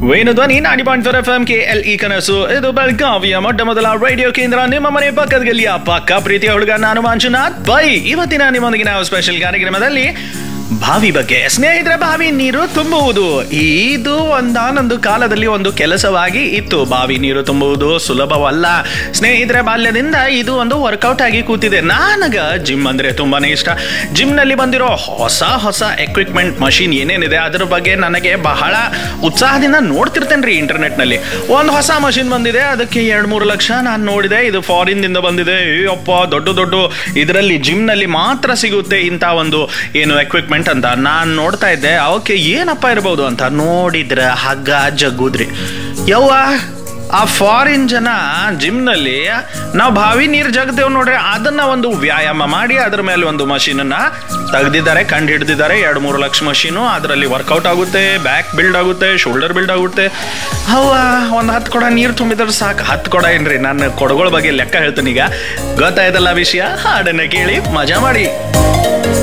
ವೇಣುಧ್ವನಿ ನಾಡಿ point four F M K L E Kanasu ಇದು ಬೆಳಗಾವಿಯ ಮೊಟ್ಟ ಮೊದಲ ರೇಡಿಯೋ ಕೇಂದ್ರ ನಿಮ್ಮ ಮನೆ ಪಕ್ಕದ ಗಲ್ಲಿಯ ಪಕ್ಕ ಪ್ರೀತಿಯ ಹುಡುಗ ನಾನು ಮಂಜುನಾಥ್ ಬೈ ಇವತ್ತಿನ ನಿಮ್ಮೊಂದಿಗೆ ನಾವು ಸ್ಪೆಷಲ್ ಕಾರ್ಯಕ್ರಮದಲ್ಲಿ ಬಾವಿ ಬಗ್ಗೆ ಸ್ನೇಹಿತರೆ ಬಾವಿ ನೀರು ತುಂಬುವುದು ಇದು ಒಂದಾನೊಂದು ಕಾಲದಲ್ಲಿ ಒಂದು ಕೆಲಸವಾಗಿ ಇತ್ತು ಬಾವಿ ನೀರು ತುಂಬುವುದು ಸುಲಭವಲ್ಲ ಸ್ನೇಹಿತರೆ ಬಾಲ್ಯದಿಂದ ಇದು ಒಂದು ವರ್ಕೌಟ್ ಆಗಿ ಕೂತಿದೆ ನನಗ ಜಿಮ್ ಅಂದ್ರೆ ತುಂಬಾನೇ ಇಷ್ಟ ಜಿಮ್ ನಲ್ಲಿ ಬಂದಿರೋ ಹೊಸ ಹೊಸ ಎಕ್ವಿಪ್ಮೆಂಟ್ ಮಷಿನ್ ಏನೇನಿದೆ ಅದ್ರ ಬಗ್ಗೆ ನನಗೆ ಬಹಳ ಉತ್ಸಾಹದಿಂದ ನೋಡ್ತಿರ್ತೇನೆ ರೀ ಇಂಟರ್ನೆಟ್ ನಲ್ಲಿ ಒಂದು ಹೊಸ ಮಷಿನ್ ಬಂದಿದೆ ಅದಕ್ಕೆ ಎರಡ್ ಮೂರು ಲಕ್ಷ ನಾನು ನೋಡಿದೆ ಇದು ಫಾರಿನ್ ದಿಂದ ಬಂದಿದೆ ಅಪ್ಪ ದೊಡ್ಡ ದೊಡ್ಡ ಇದರಲ್ಲಿ ಜಿಮ್ ನಲ್ಲಿ ಮಾತ್ರ ಸಿಗುತ್ತೆ ಇಂಥ ಒಂದು ಏನು ಎಕ್ವಿಪ್ಮೆಂಟ್ ಅಂತ ನಾನು ನೋಡ್ತಾ ಇದ್ದೆ ಅವಕ್ಕೆ ಏನಪ್ಪ ಇರ್ಬೋದು ಅಂತ ನೋಡಿದ್ರೆ ಹಗ್ಗ ಜಗ್ಗುದ್ರಿ ಯವ್ವ ಆ ಫಾರಿನ್ ಜನ ಜಿಮ್ನಲ್ಲಿ ನಾವು ಬಾವಿ ನೀರು ಜಗದೇವ್ ನೋಡ್ರಿ ಅದನ್ನ ಒಂದು ವ್ಯಾಯಾಮ ಮಾಡಿ ಅದ್ರ ಮೇಲೆ ಒಂದು ಮಷೀನನ್ನ ತೆಗ್ದಿದ್ದಾರೆ ಕಂಡು ಹಿಡ್ದಿದ್ದಾರೆ ಎರಡು ಮೂರು ಲಕ್ಷ ಮಷೀನು ಅದರಲ್ಲಿ ವರ್ಕೌಟ್ ಆಗುತ್ತೆ ಬ್ಯಾಕ್ ಬಿಲ್ಡ್ ಆಗುತ್ತೆ ಶೋಲ್ಡರ್ ಬಿಲ್ಡ್ ಆಗುತ್ತೆ ಅವ ಒಂದು ಹತ್ತು ಕೊಡ ನೀರು ತುಂಬಿದ್ರೆ ಸಾಕು ಹತ್ತು ಕೊಡ ಏನ್ರಿ ನಾನು ಕೊಡಗಳ ಬಗ್ಗೆ ಲೆಕ್ಕ ಹೇಳ್ತೀನಿ ಈಗ ಗೊತ್ತಾಯ್ತಲ್ಲ ವಿಷಯ ಹಾಡನ್ನ ಕೇಳಿ ಮಜಾ ಮಾಡಿ